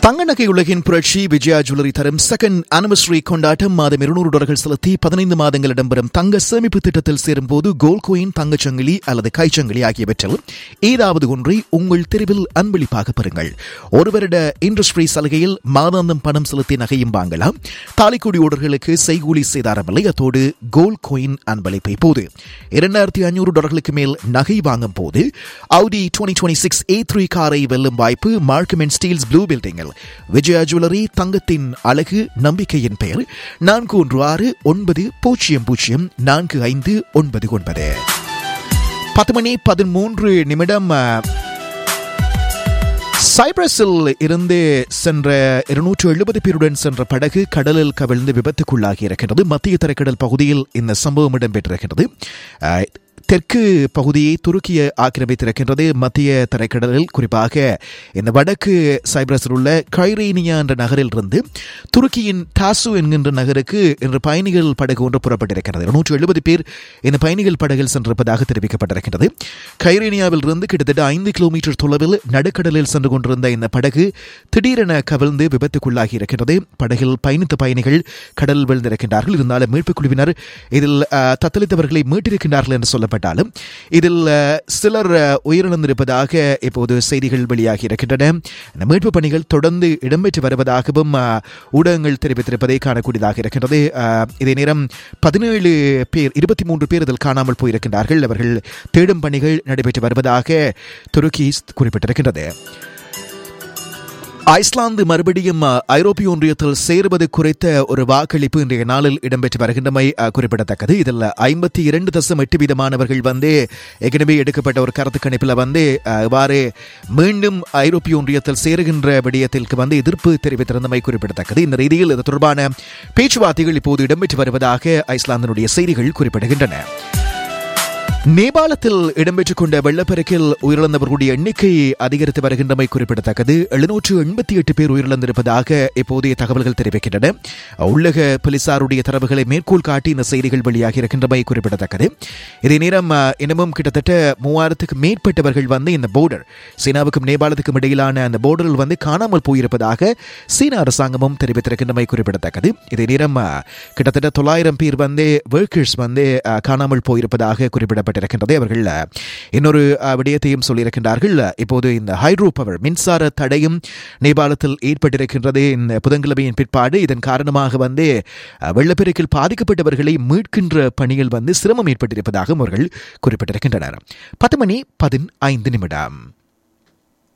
தங்க நகை உலகின் புரட்சி விஜயா ஜுவல்லரி தரும் செகண்ட் அனிவர்சரி கொண்டாட்டம் மாதம் இருநூறு டாலர்கள் செலுத்தி பதினைந்து மாதங்கள் இடம்பெறும் தங்க சேமிப்பு திட்டத்தில் சேரும் போது கோல்ட் கோயின் தங்கச்சங்கிலி அல்லது கைச்சங்கிலி ஆகியவற்றில் ஏதாவது ஒன்றை உங்கள் தெருவில் அன்பளிப்பாக பெறுங்கள் ஒரு வருட இண்டஸ்ட்ரி சலுகையில் மாதாந்தம் பணம் செலுத்தி நகையும் வாங்கலாம் தாலிக்குடி ஓடர்களுக்கு செய்கூலி சேதாரமில்லை அத்தோடு கோல்ட் கோயின் அன்பளிப்பை போது இரண்டாயிரத்தி ஐநூறு டாலர்களுக்கு மேல் நகை வாங்கும் போது Audi twenty twenty six A three காரை வெல்லும் வாய்ப்பு மார்க்கம் அண்ட் ஸ்டீல்ஸ் ப்ளூ பில்டிங்கில் விஜயா ஜுவல்லரி தங்கத்தின் அழகு நம்பிக்கையின் பெயர் நான்கு ஒன்று ஆறு ஒன்பது பூஜ்ஜியம் பூஜ்ஜியம் நான்கு ஐந்து ஒன்பது ஒன்பது பத்து மணி பதிமூன்று நிமிடம் அஹ், சைப்ரஸில் இருந்து சென்ற இருநூற்று எழுபது பேருடன் சென்ற படகு கடலில் கவிழ்ந்து விபத்துக்குள்ளாகி இருக்கின்றது மத்திய தரைக்கடல் பகுதியில் இந்த சம்பவம் இடம்பெற்றிருக்கிறது அஹ், தெற்கு பகுதியை துருக்கிய ஆக்கிரமித்திருக்கின்றது மத்திய தரைக்கடலில் குறிப்பாக இந்த வடக்கு சைப்ரஸில் உள்ள கைரேனியா என்ற நகரில் இருந்து துருக்கியின் டாசு என்கின்ற நகருக்கு இன்று பயணிகள் படகு ஒன்று புறப்பட்டிருக்கிறது இருநூற்று எழுபது பேர் இந்த பயணிகள் படகில் சென்றிருப்பதாக தெரிவிக்கப்பட்டிருக்கிறது கைரேனியாவில் இருந்து கிட்டத்தட்ட ஐந்து கிலோமீட்டர் தொலைவில் நடுக்கடலில் சென்று கொண்டிருந்த இந்த படகு திடீரென கவிழ்ந்து விபத்துக்குள்ளாகி இருக்கிறது படகில் பயணித்த பயணிகள் கடலில் விழுந்திருக்கின்றார்கள் இருந்தாலும் மீட்புக் குழுவினர் இதில் அஹ், தத்தளித்தவர்களை மீட்டிருக்கின்றார்கள் என்று சொல்லப்பட்டாலும் இதில் அஹ், சிலர் அஹ், உயிரிழந்திருப்பதாக இப்போது செய்திகள் வெளியாகி இருக்கின்றன இந்த மீட்பு பணிகள் தொடர்ந்து இடம்பெற்று வருவதாகவும் அஹ், ஊடகங்கள் தெரிவித்திருப்பதை காணக்கூடியதாக இருக்கின்றது அஹ், இதே நேரம் பதினேழு பேர் இருபத்தி மூன்று பேர் இதில் காணாமல் போயிருக்கின்றார்கள் அவர்கள் தேடும் பணிகள் நடைபெற்று வருவதாக துருக்கி குறிப்பிட்டிருக்கின்றது ஐஸ்லாந்து மறுபடியும் அஹ், ஐரோப்பிய ஒன்றியத்தில் சேருவது குறித்த ஒரு வாக்களிப்பு இன்றைய நாளில் இடம்பெற்று வருகின்றமை அஹ், குறிப்பிடத்தக்கது இதில் ஐம்பத்தி இரண்டு தசம் எட்டு வீதமானவர்கள் வந்து ஏற்கனவே எடுக்கப்பட்ட ஒரு கருத்து கணிப்பில் வந்து அஹ், இவ்வாறு மீண்டும் ஐரோப்பிய ஒன்றியத்தில் சேருகின்ற விடயத்திற்கு வந்து எதிர்ப்பு தெரிவித்திருந்தமை குறிப்பிடத்தக்கது இந்த ரீதியில் இது தொடர்பான பேச்சுவார்த்தைகள் இப்போது இடம்பெற்று வருவதாக ஐஸ்லாந்தினுடைய செய்திகள் குறிப்பிடுகின்றன நேபாளத்தில் இடம்பெற்றுக் கொண்ட வெள்ளப்பெருக்கில் உயிரிழந்தவர்களுடைய எண்ணிக்கை அதிகரித்து வருகின்றமை குறிப்பிடத்தக்கது எழுநூற்று எண்பத்தி எட்டு பேர் உயிரிழந்திருப்பதாக இப்போதைய தகவல்கள் தெரிவிக்கின்றன உள்ளக போலீசாருடைய தரவுகளை மேற்கோள் காட்டி இந்த செய்திகள் வெளியாகி இருக்கின்றமை குறிப்பிடத்தக்கது இதே நேரம் அஹ், இன்னமும் கிட்டத்தட்ட மூவாயிரத்துக்கு மேற்பட்டவர்கள் வந்து இந்த போர்டர் சீனாவுக்கும் நேபாளத்துக்கும் இடையிலான அந்த போர்டரில் வந்து காணாமல் போயிருப்பதாக சீன அரசாங்கமும் தெரிவித்திருக்கின்றமை குறிப்பிடத்தக்கது இதே நேரம் அஹ், கிட்டத்தட்ட தொள்ளாயிரம் பேர் வந்து ஒர்க்கர்ஸ் வந்து அஹ், காணாமல் போயிருப்பதாக குறிப்பிடப்பட்டிருக்கின்றது அவர்கள் அஹ், இன்னொரு அஹ், விடயத்தையும் சொல்லியிருக்கின்றார்கள் இப்போது இந்த ஹைட்ரோ பவர் மின்சார தடையும் நேபாளத்தில் ஏற்பட்டிருக்கின்றது இந்த புதன்கிழமையின் பிற்பாடு இதன் காரணமாக வந்து அஹ், வெள்ளப்பெருக்கில் பாதிக்கப்பட்டவர்களை மீட்கின்ற பணியில் வந்து சிரமம் ஏற்பட்டிருப்பதாகவும் அவர்கள் குறிப்பிட்டிருக்கின்றனர் பத்து மணி பதினைந்து நிமிடம்